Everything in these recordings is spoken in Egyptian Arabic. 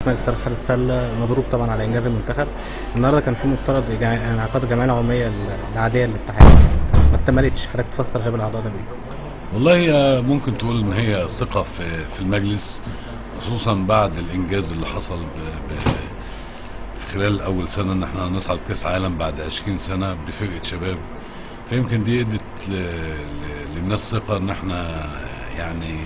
مجلس إدارة حارس سلة مبروك طبعا على انجاز المنتخب النهارده كان في مفترض جمع- انعقاد الجمعيه العموميه العاديه للاتحاد ما اكتملتش حضرتك تفسر غياب الاعضاء ده بايه؟ والله هي ممكن تقول ان هي ثقة في في المجلس خصوصا بعد الانجاز اللي حصل ب ب في خلال اول سنة ان احنا نصعد كاس عالم بعد 20 سنة بفرقة شباب فيمكن دي ادت ل- ل- للناس ثقة ان احنا يعني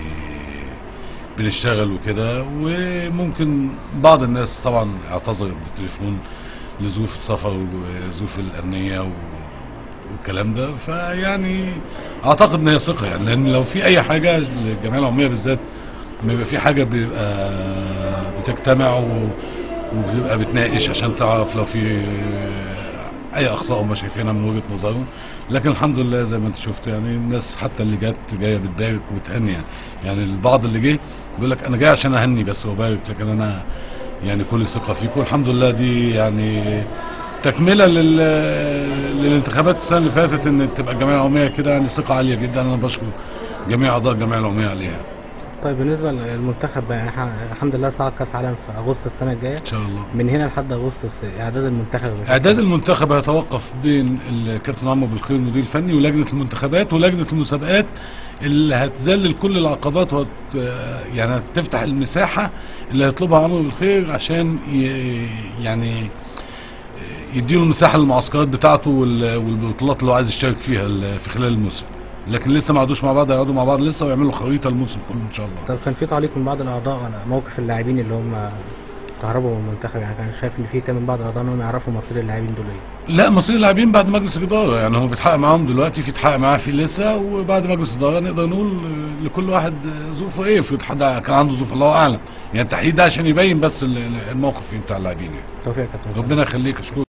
بنشتغل وكده وممكن بعض الناس طبعا اعتذرت بالتليفون لظروف السفر وظروف الامنية و والكلام ده فيعني اعتقد ان هي ثقه يعني لان لو في اي حاجه الجمعيه العموميه بالذات لما يبقى في حاجه بيبقى بتجتمع و- وبيبقى بتناقش عشان تعرف لو في اي اخطاء هم شايفينها من وجهه نظرهم لكن الحمد لله زي ما انت شفت يعني الناس حتى اللي جت جايه بتبارك وبتهني يعني يعني البعض اللي جه بيقول لك انا جاي عشان اهني بس وبارك لكن انا يعني كل ثقه فيكم الحمد لله دي يعني تكمله لل... للانتخابات السنه اللي فاتت ان تبقى الجمعيه العموميه كده يعني ثقه عاليه جدا انا بشكر جميع اعضاء الجمعيه العموميه عليها طيب بالنسبه للمنتخب بقى احنا الحمد لله صعد كاس عالم في اغسطس السنه الجايه ان شاء الله من هنا لحد اغسطس اعداد المنتخب اعداد المنتخب هيتوقف بين الكابتن عمرو بالخير المدير الفني ولجنه المنتخبات ولجنه المسابقات اللي هتذلل كل العقبات وهت يعني هتفتح المساحه اللي هيطلبها عمرو بالخير عشان ي... يعني يديله المساحه للمعسكرات بتاعته وال- والبطولات اللي هو عايز يشارك فيها ال- في خلال الموسم لكن لسه ما قعدوش مع بعض هيقعدوا مع بعض لسه ويعملوا خريطه الموسم كله ان شاء الله طب كان في تعليق من بعض الاعضاء على موقف اللاعبين اللي هم كهربوا من المنتخب يعني كان شايف ان في كان من بعض الاعضاء انهم يعرفوا مصير اللاعبين دول ايه لا مصير اللاعبين بعد مجلس الاداره يعني هو بيتحقق معاهم دلوقتي في اتحقق معاه في لسه وبعد مجلس الاداره نقدر نقول لكل واحد ظروفه ايه في حد كان عنده ظروف الله اعلم يعني التحديد ده عشان يبين بس ال- الموقف بتاع اللاعبين يعني توفيق يا كابتن ربنا يخليك اشكرك